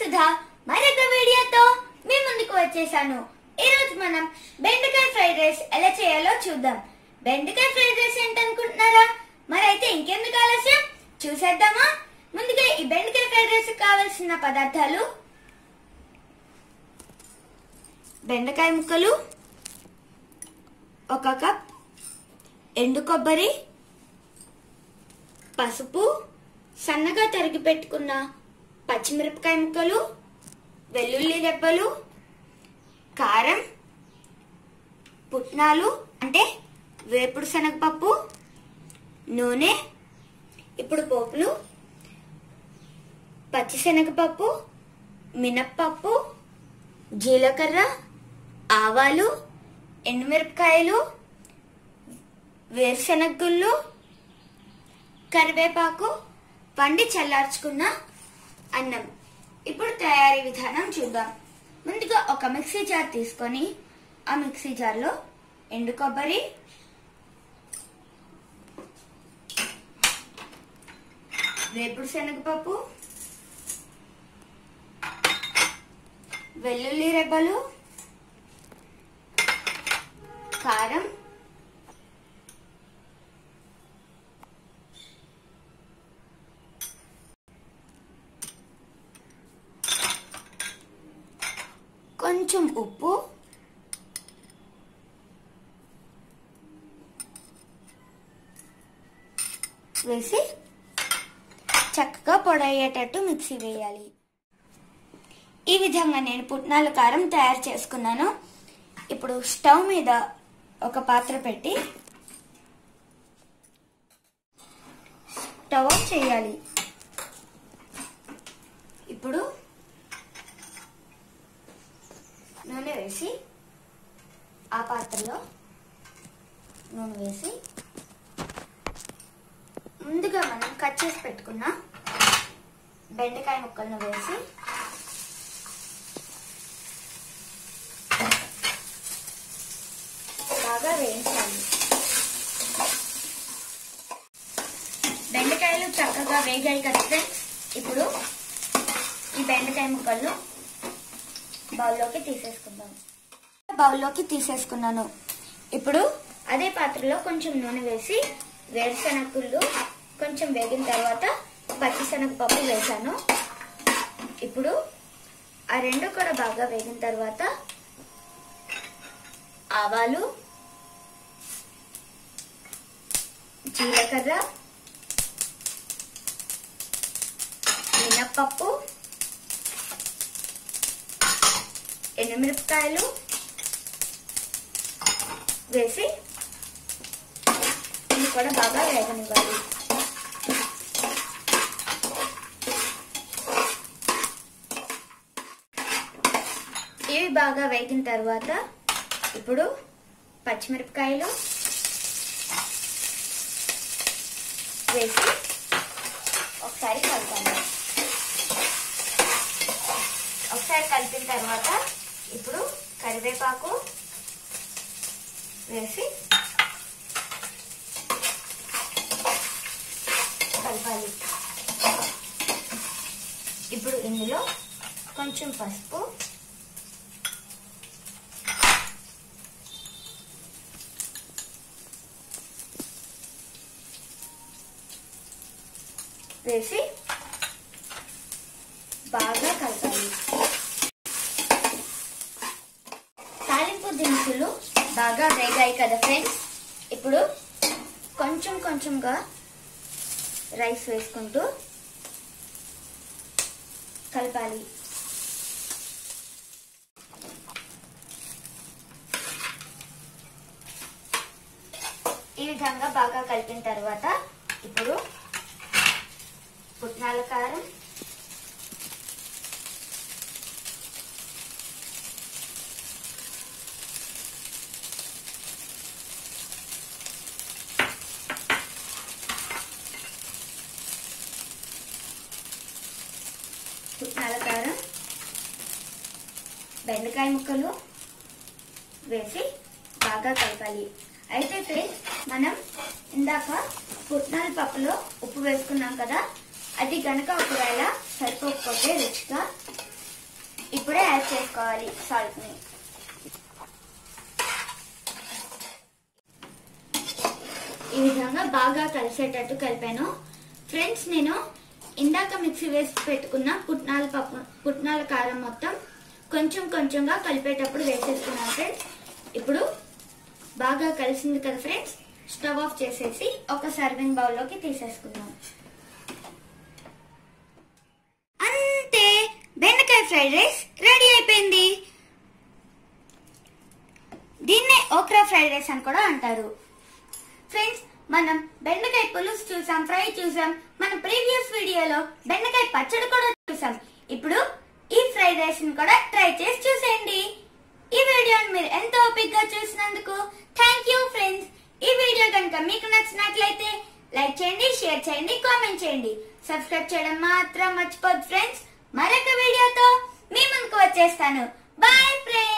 సుధా మరొక వీడియోతో మీ ముందుకు వచ్చేసాను ఈ రోజు మనం బెండకాయ ఫ్రైడ్ రైస్ ఎలా చేయాలో చూద్దాం బెండకాయ ఫ్రైడ్ రైస్ ఏంటనుకుంటున్నారా మరైతే ఇంకెందుకు ఆలస్యం చూసేద్దామా ముందుగా ఈ బెండకాయ ఫ్రైడ్ రైస్ కావలసిన పదార్థాలు బెండకాయ ముక్కలు ఒక కప్ ఎండు కొబ్బరి పసుపు సన్నగా తరిగి పెట్టుకున్న పచ్చిమిరపకాయ ముక్కలు వెల్లుల్లి రెబ్బలు కారం పుట్నాలు అంటే వేపుడు శనగపప్పు నూనె ఇప్పుడు పోపులు పచ్చిశనగపప్పు మినప్పప్పు జీలకర్ర ఆవాలు ఎండుమిరపకాయలు వేరుశనగ గుళ్ళు కరివేపాకు వండి చల్లార్చుకున్న అన్నం ఇప్పుడు తయారీ విధానం చూద్దాం ముందుగా ఒక మిక్సీ జార్ తీసుకొని ఆ మిక్సీ జార్లో ఎండు కొబ్బరి వేపుడు శనగపప్పు వెల్లుల్లి రెబ్బలు కారం కొంచెం ఉప్పు వేసి చక్కగా పొడయ్యేటట్టు మిక్సీ వేయాలి ఈ విధంగా నేను పుట్నాల కారం తయారు చేసుకున్నాను ఇప్పుడు స్టవ్ మీద ఒక పాత్ర పెట్టి స్టవ్ ఆఫ్ చేయాలి ఇప్పుడు నూనె వేసి ఆ పాత్రలో నూనె వేసి ముందుగా మనం కట్ చేసి పెట్టుకున్న బెండకాయ ముక్కలను వేసి బాగా వేయించాలి బెండకాయలు చక్కగా వేగాయి కదా ఫ్రెండ్స్ ఇప్పుడు ఈ బెండకాయ ముక్కలను బౌల్లోకి తీసేసుకుందాం బౌల్లోకి తీసేసుకున్నాను ఇప్పుడు అదే పాత్రలో కొంచెం నూనె వేసి వేరుశనగలు కొంచెం వేగిన తర్వాత పచ్చిశనగపప్పు వేసాను ఇప్పుడు ఆ రెండు కూడా బాగా వేగిన తర్వాత ఆవాలు జీలకర్ర మినప్పప్పు ఎండుమిరపకాయలు వేసి ఇవి కూడా బాగా వేగనివ్వాలి ఇవి బాగా వేగిన తర్వాత ఇప్పుడు పచ్చిమిరపకాయలు వేసి ఒకసారి కలుపుతాను ఒకసారి కలిపిన తర్వాత ఇప్పుడు కరివేపాకు వేసి కలపాలి ఇప్పుడు ఇందులో కొంచెం పసుపు వేసి బాగా కలపాలి తాలింపు దినుసులు బాగా వేగాయి కదా ఫ్రెండ్స్ ఇప్పుడు కొంచెం కొంచెంగా రైస్ వేసుకుంటూ కలపాలి ఈ విధంగా బాగా కలిపిన తర్వాత ఇప్పుడు పుట్నాల కారం పుట్నాల కారం బెండకాయ ముక్కలు వేసి బాగా కలపాలి అయితే ఫ్రెండ్స్ మనం ఇందాక పుట్నాల పప్పులో ఉప్పు వేసుకున్నాం కదా అది గనక ఒకవేళ సరిపోకపోతే రుచిగా ఇప్పుడే యాడ్ చేసుకోవాలి సాల్ట్ ని ఈ విధంగా బాగా కలిసేటట్టు కలిపాను ఫ్రెండ్స్ నేను ఇందాక మిక్సీ వేసి పెట్టుకున్న పుట్నాల పప్పు పుట్నాల కారం మొత్తం కొంచెం కొంచెంగా కలిపేటప్పుడు వేసేసుకున్నాను ఫ్రెండ్స్ ఇప్పుడు బాగా కలిసింది కదా ఫ్రెండ్స్ స్టవ్ ఆఫ్ చేసేసి ఒక సర్వింగ్ బౌల్లోకి తీసేసుకుందాం అంతే బెండకాయ ఫ్రైడ్ రైస్ రెడీ అయిపోయింది దీన్నే ఓక్రా ఫ్రైడ్ రైస్ అని కూడా అంటారు ఫ్రెండ్స్ మనం బెండకాయ పులుసు చూసాం ఫ్రై చూసాం మన ప్రీవియస్ వీడియోలో బెండకాయ పచ్చడి కూడా చూసాం ఇప్పుడు ఈ ఫ్రైడ్ రైస్ ని కూడా ట్రై చేసి చూసేయండి ఈ వీడియోని మీరు ఎంతో ఓపిక్ గా చూసినందుకు థ్యాంక్ యూ ఫ్రెండ్స్ ఈ వీడియో కనుక మీకు నచ్చినట్లయితే లైక్ చేయండి షేర్ చేయండి కామెంట్ చేయండి సబ్స్క్రైబ్ చేయడం మాత్రం మర్చిపోద్దు ఫ్రెండ్స్ మరొక వీడియోతో మీ ముందుకు వచ్చేస్తాను బాయ్ ఫ్రెండ్స్